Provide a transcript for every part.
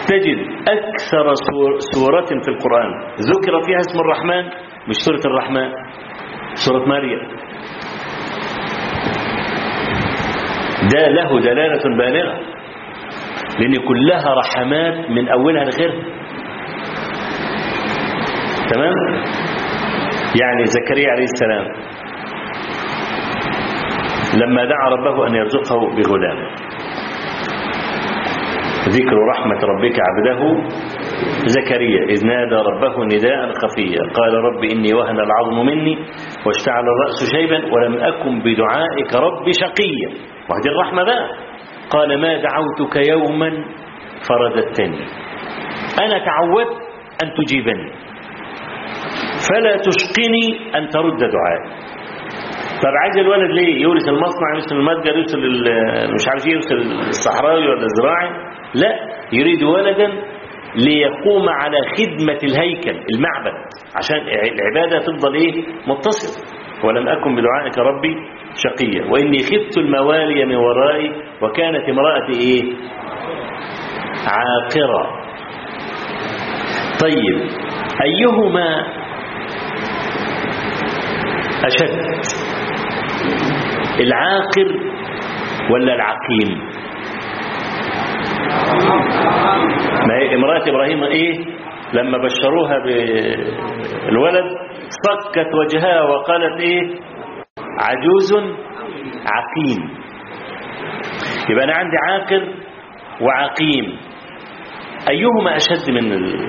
تجد أكثر سورة في القرآن ذكر فيها اسم الرحمن مش سورة الرحمن سورة مريم ده له دلالة بالغة لأن كلها رحمات من أولها لغيرها تمام يعني زكريا عليه السلام لما دعا ربه أن يرزقه بغلام ذكر رحمة ربك عبده زكريا إذ نادى ربه نداء خفيا قال رب إني وهن العظم مني واشتعل الرأس شيبا ولم أكن بدعائك رب شقيا وهذه الرحمة بقى قال ما دعوتك يوما فرددتني أنا تعودت أن تجيبني فلا تشقني أن ترد دعائي طب عايز الولد ليه يورث المصنع يورث المتجر يورث مش عارف يورث الصحراوي ولا الزراعي لا يريد ولدا ليقوم على خدمة الهيكل المعبد عشان العبادة تفضل ايه متصل ولم أكن بدعائك ربي شقيا وإني خفت الموالي من ورائي وكانت امرأتي ايه عاقرة طيب أيهما أشد العاقر ولا العقيم ما هي امرأة إبراهيم إيه لما بشروها بالولد صكت وجهها وقالت إيه عجوز عقيم يبقى أنا عندي عاقر وعقيم أيهما أشد من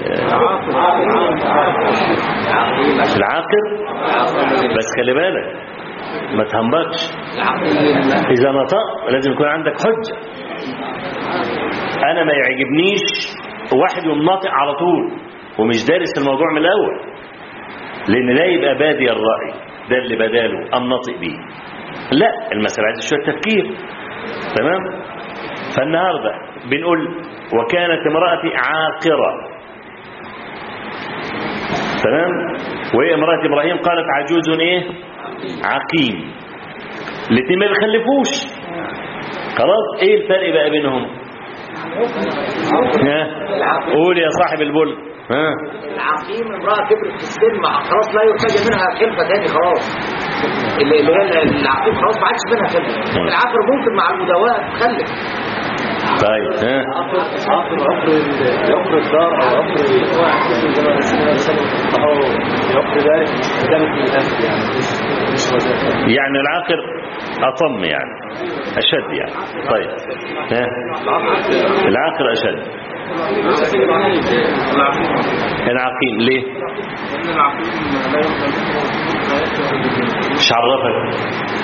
العاقر بس خلي بالك ما تهمبكش إذا نطق لازم يكون عندك حجة أنا ما يعجبنيش واحد يقوم ناطق على طول ومش دارس الموضوع من الأول لأن ده يبقى بادي الرأي ده اللي بداله أم ناطق بيه لا المسألة عايز شوية تفكير تمام فالنهاردة بنقول وكانت امرأتي عاقرة تمام وهي امرأة إبراهيم قالت عجوز إيه عقيم الاثنين ما بيخلفوش خلاص ايه الفرق بقى بينهم ها قول يا صاحب البل ها العقيم امرأة كبرت في السن مع خلاص لا يحتاج منها خلفة تاني خلاص اللي اللي هي العقيم خلاص ما عادش منها خلفة العقر ممكن مع المداواة تخلف طيب ها عقر عقر عقر الدار او عقر عقر ذلك كانت من الاهل يعني مش وظيفه يعني العاقر أطم يعني أشد يعني طيب ها العاقر أشد العقيم ليه مش عرفك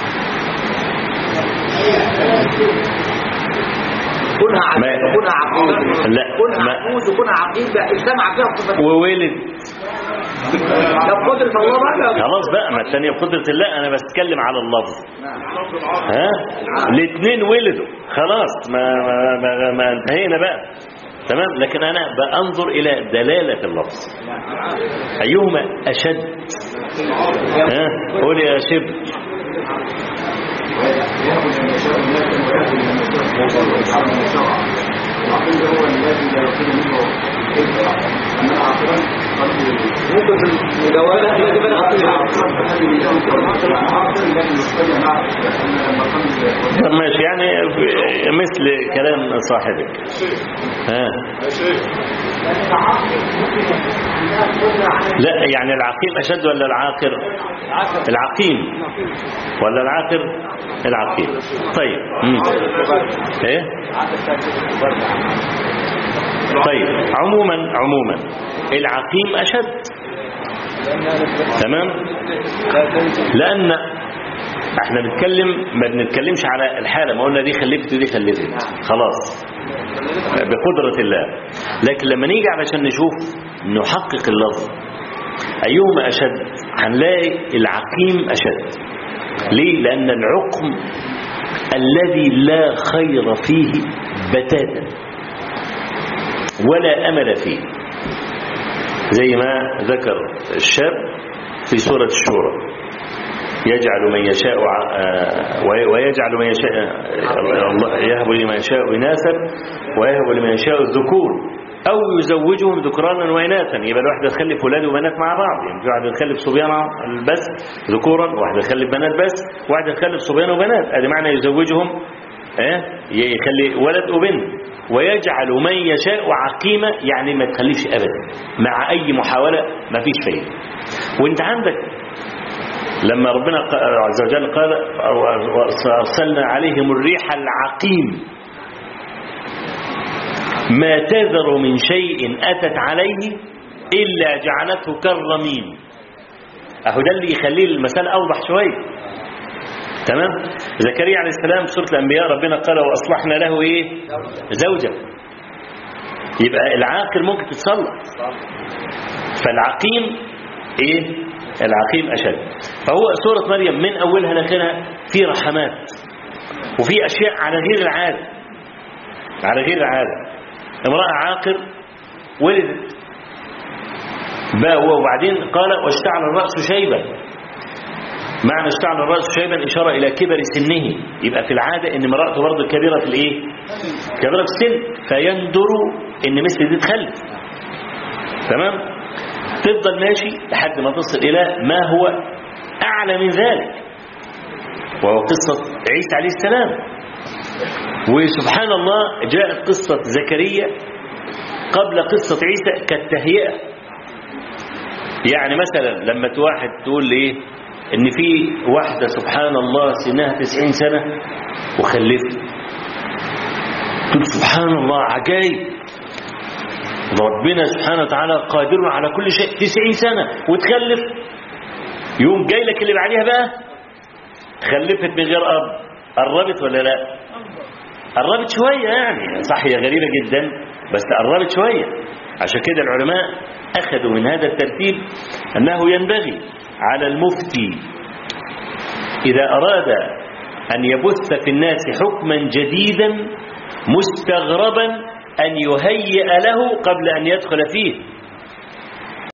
كونها عقيم ما- كونها عقيم لا، كونها ما- عجوز وكونها عقيم بقى اجتمع فيها الصفتين وولد ده بقدرة الله بقى خلاص بقى ما الثانية بقدرة الله أنا بتكلم على اللفظ ها الاثنين ولدوا خلاص ما, ما, ما, ما انتهينا بقى تمام لكن أنا بأنظر إلى دلالة اللفظ أيهما أشد ها قول يا شبل ممكن في المداواة لا يجب ان طب ماشي يعني في- مثل كلام صاحبك ها لا يعني العقيم أشد ولا العاقر العقيم ولا العاقر العقيم طيب مم. ايه طيب عموما عموما العقيم أشد تمام لأن احنا بنتكلم ما بنتكلمش على الحالة ما قلنا دي خلفت ودي خلفت خلاص بقدرة الله لكن لما نيجي علشان نشوف نحقق اللفظ أيهما أشد هنلاقي العقيم أشد ليه لأن العقم الذي لا خير فيه بتاتا ولا أمل فيه زي ما ذكر الشاب في سورة الشورى يجعل من يشاء ع- آه، وي- ويجعل من يشاء آه، الله يهب لمن يشاء إناثا ويهب لمن يشاء الذكور أو يزوجهم ذكرانا وإناثا يبقى الواحد يخلف ولاد وبنات مع بعض يعني في واحد يخلف صبيان بس ذكورا وواحد يخلف بنات بس وواحد يخلف صبيان وبنات ادي معنى يزوجهم اه يخلي ولد وبنت ويجعل من يشاء عقيمة يعني ما تخليش أبدا مع أي محاولة ما فيش فايدة وانت عندك لما ربنا عز وجل قال وأرسلنا عليهم الريح العقيم ما تذر من شيء أتت عليه إلا جعلته كالرميم أهو ده اللي يخليه المسألة أوضح شوية تمام زكريا عليه السلام سورة الأنبياء ربنا قال وأصلحنا له إيه زوجة يبقى العاقل ممكن تتصلح فالعقيم إيه العقيم أشد فهو سورة مريم من أولها لآخرها في رحمات وفي أشياء على غير العادة على غير العادة امرأة عاقر ولدت وبعدين قال واشتعل الرأس شيبا معنى اشتعل الرأس شيبا إشارة إلى كبر سنه يبقى في العادة إن امرأته برضه كبيرة في الإيه كبيرة في السن فيندر إن مثل دي تخلف تمام تفضل ماشي لحد ما تصل إلى ما هو أعلى من ذلك وهو قصة عيسى عليه السلام وسبحان الله جاءت قصة زكريا قبل قصة عيسى كالتهيئة يعني مثلا لما واحد تقول لي ان في واحدة سبحان الله سنها تسعين سنة وخلفت تقول سبحان الله عجائب ربنا سبحانه وتعالى قادر على كل شيء تسعين سنة وتخلف يوم جاي لك اللي بعديها بقى خلفت من غير أب قربت ولا لا قربت شوية يعني صح هي غريبة جدا بس قربت شوية عشان كده العلماء أخذوا من هذا الترتيب أنه ينبغي على المفتي إذا أراد أن يبث في الناس حكما جديدا مستغربا أن يهيئ له قبل أن يدخل فيه